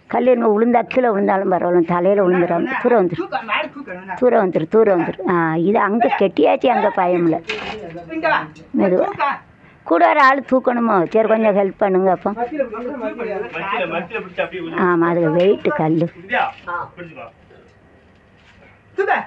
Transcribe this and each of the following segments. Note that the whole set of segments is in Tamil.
கல் என்ன விழுந்தா கீழே விழுந்தாலும் பரவாயில்ல தலையில் விழுந்துடும் தூரம் வந்துடும் தூக்க மாடு தூக்கணும் தூரம் வந்துடும் தூரம் வந்துடும் ஆ இது அங்கே கெட்டியாச்சு அங்கே பயமில்ல இங்க வா மெதுவா. தூக்க கூட ஒரு ஆள் தூக்கணுமோ சரி கொஞ்சம் ஹெல்ப் பண்ணுங்க அப்போ மத்தியில மத்தியில மத்தியில மத்தியில பிடிச்சு அப்படியே உள்ள. ஆமாம் அதுக்கு வெயிட்டு கல் இந்தியா பிடிச்சுக்கோ தூக்க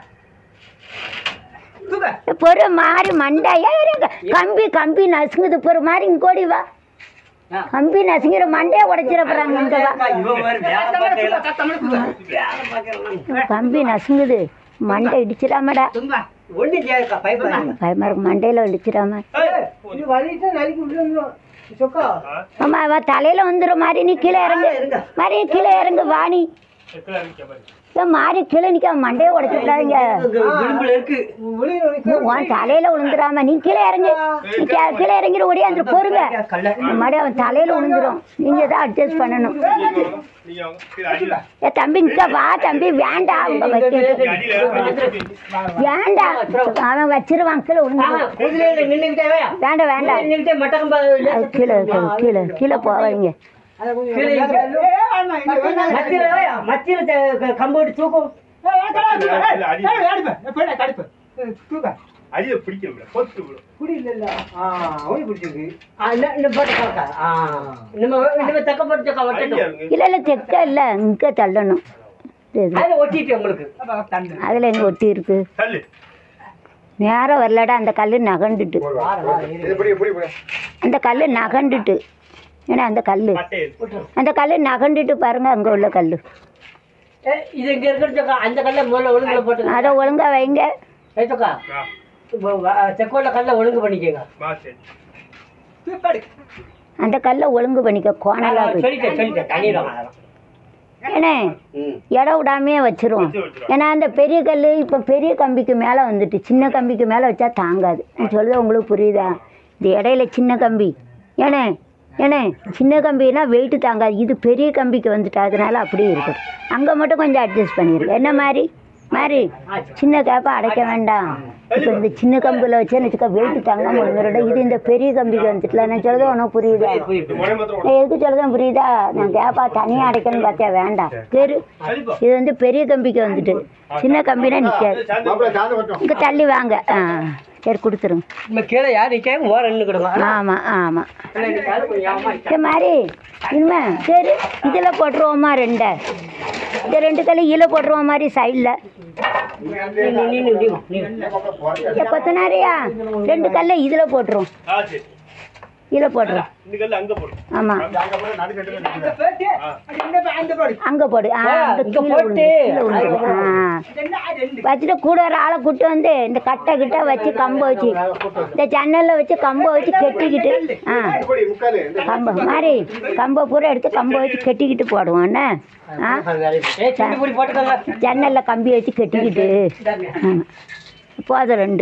தூக்க பொறு மாறி மண்டையா இருங்க கம்பி கம்பி நசுங்குது பொறு மாறி இங்க ஓடி வா கம்பி நசுங்கிற மண்டையை உடைச்சிட போறாங்க இங்க வா தத்தமட தூக்க கம்பி நசுங்குது மண்டை இடிச்சிடாமடா தூங்க ஒன்றும் செய்யாதுக்கா பயப்படாதீங்க பயமா இருக்கு மண்டையில இடிச்சிடாம இது வலிட்டு நாளைக்கு விழுந்துரும் சொக்கா ஆமா அவன் தலையில வந்துடும் மாதிரி நீ கீழே இறங்கு இருங்க. மாதிரி கீழே இறங்கு வாணி எத்தனை இருக்க பாரு ஏன் மாறி கீழே நிக்க மண்டையை உடைச்சிடாதீங்க விளிம்புல இருக்கு உன் தலையில விழுந்துடாம நீ கீழே இறங்கு நீ கீ- கீழே இறங்கிற ஓடியாந்து போருங்க கல்ல மாதிரி அவன் தலையில விழுந்துடும் நீங்க தான் அட்ஜஸ்ட் பண்ணணும் நீங்க அவங்க கீழே அடியில ஏ தம்பி இங்க வா தம்பி வேண்டாம் அவங்க வைக்க நீங்க அடியில வேண்டாம் அவன் வச்சிருவான் கீழே விழுந்துடும் குதிரையில நின்னுக்கிட்டே வேயா வேண்டாம் வேண்டாம் நின்னுக்கிட்டே மட்டக்கம்பா அது கீழே இருக்குது, கீழே கீழே போவாங்க கீழே மத்தியில வேயா மத்தியில த- கம்போடு தூக்கும் தூக்க அடியில பிடிக்கல போட்டு விடும் ஆ, இந்த- இந்த போட்டு கலக்கா. ஆ, நம்ம நம்ம தக்க போட்டு தக்க அடியா ஒட்டட்டும் இருங்க இல்லை இல்லை தெக்க இல்லை இங்கே தள்ளணும் இது அதை ஒட்டிட்டு உங்களுக்கு அதில் எங்கே ஒட்டி இருக்கு தள்ளு நேரம் வரலடா அந்த கல் நகண்டுட்டு வார, வார, இரு. அந்த கல் நகண்டுட்டு ஏன்னா அந்த கல் மட்டை எடுத்து. அந்த கல் நகண்டுட்டு பாருங்க அங்கே உள்ள கல் ஏ, இது இங்க இருக்கிற சொக்கா அந்த கல்ல முதல்ல ஒழுங்குல போட்டு அதை ஒழுங்கா வைங்க ஏ, சொக்கா ஆ, இப்போ வ- செக்கோல கல்ல ஒழுங்கு பண்ணிக்கங்க வா சரி அந்த கல்லை ஒழுங்கு பண்ணிக்க கோணலாக போய் சொல்லிட்டேன் சொல்லிட்டேன் தண்ணியிடம் ஏண்ணே ம் இடம் விடாமையே வச்சிருவோம் வச்சு வச்சிரும் ஏன்னா அந்த பெரிய கல் இப்போ பெரிய கம்பிக்கு மேலே வந்துட்டு சின்ன கம்பிக்கு மேலே வச்சா தாங்காது நான் சொல்லுது உங்களுக்கு புரியுதா இந்த இடையில சின்ன கம்பி ஏண்ணே ஏண்ணே சின்ன கம்பினா வெயிட்டு தாங்காது இது பெரிய கம்பிக்கு வந்துட்டு அதனால அப்படியே இருக்கும் அங்கே மட்டும் கொஞ்சம் அட்ஜஸ்ட் பண்ணிருக்கு என்ன மாதிரி மாதிரி சின்ன கேப்பை அடைக்க வேண்டாம் இப்போ இந்த சின்ன கம்பியில் வச்சேன்னு வச்சுக்க வெயிட்டு தாங்காம விழுந்துடும் இது இந்த பெரிய கம்பிக்கு வந்துட்டுல நான் சொல்லுது உனக்கு புரியுதா புரியுது முனை மாத்திரம் நான் எதுக்கு சொல்லுதான் புரியுதா நான் கேப்பா தனியாக அடைக்கணும்னு பார்த்தா வேண்டாம் சரி சரிப்பா இது வந்து பெரிய கம்பிக்கு வந்துட்டு சின்ன கம்பினா நிற்காது இங்கே தள்ளி வாங்க ஆ சரி கொடுத்துருங்க நம்ம கீழே யார் நிற்காம ஓர நின்றுக்கிடுங்க ஆமாம் ஆமாம் இது மாதிரி இனிமே சரி இதில் போட்டுருவோமா ரெண்டை இந்த ரெண்டு கல்லு இதில் போட்டுருவோம் மாதிரி சைடில் கொத்தனாரியா ரெண்டு கல்லை இதில் போட்டுருவோம் ஆ சரி இதில் போட்டுருவோம் இந்த கல்லு அங்க போடு ஆமாம் அந்த போட்டு அது இந்த பா- அந்த போடு அங்கே போடு ஆ அங்க இங்க கீழே போட்டு. விழுந்து, கீழே விழுந்து. ஆ ரெண்டு ஆ, ரெண்டு வச்சுட்டு கூட ஒரு ஆளை கூட்டு வந்து இந்த கட்டை கிட்ட வச்சு கம்பை வச்சு இந்த ஜன்னலில் வச்சு கம்பை வச்சு கெட்டிக்கிட்டு ஆ கம்பை மாதிரி கம்பை பூரா எடுத்து கம்பை வச்சு கெட்டிக்கிட்டு போடுவோம் என்ன ஆ ஏ சின்ன பொடி போட்டுக்கோங்க ஜன்னலில் கம்பி வச்சு கெட்டிக்கிட்டு ஆமாம் போதும் ரெண்டு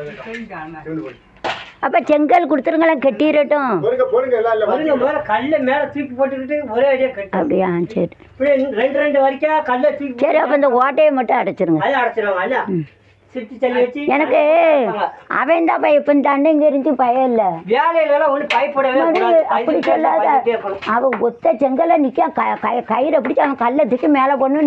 அப்போ செங்கல் கொடுத்துருங்களேன் கெட்டிடட்டும் பாருங்க மேல கல்ல மேல தூக்கி போட்டுக்கிட்டு ஒரே அடியா கட்டு அப்படியா சரி இப்படி ரெண்டு ரெண்டு வரைக்கும் கல்ல தூக்கி சரி அப்போ இந்த ஓட்டையை மட்டும் அடைச்சிருங்க அதை அடைச்சிருவாங்க அல்ல சிரிச்சு தள்ளி வச்சு எனக்கு அவன் தான் பையன் இப்போ தண்டை இங்கே இருந்து பயம் இல்லை வேலையில எல்லாம் ஒண்ணு பயப்படவே கூடாது அப்படி பயந்துட்டே சொல்லாத பயந்துட்டே இருக்கணும். அவன் ஒத்த செங்கல்ல நிக்க க- க- கயிறை பிடிச்சி அவன் கல்லை தூக்கி மேலே கொண்டு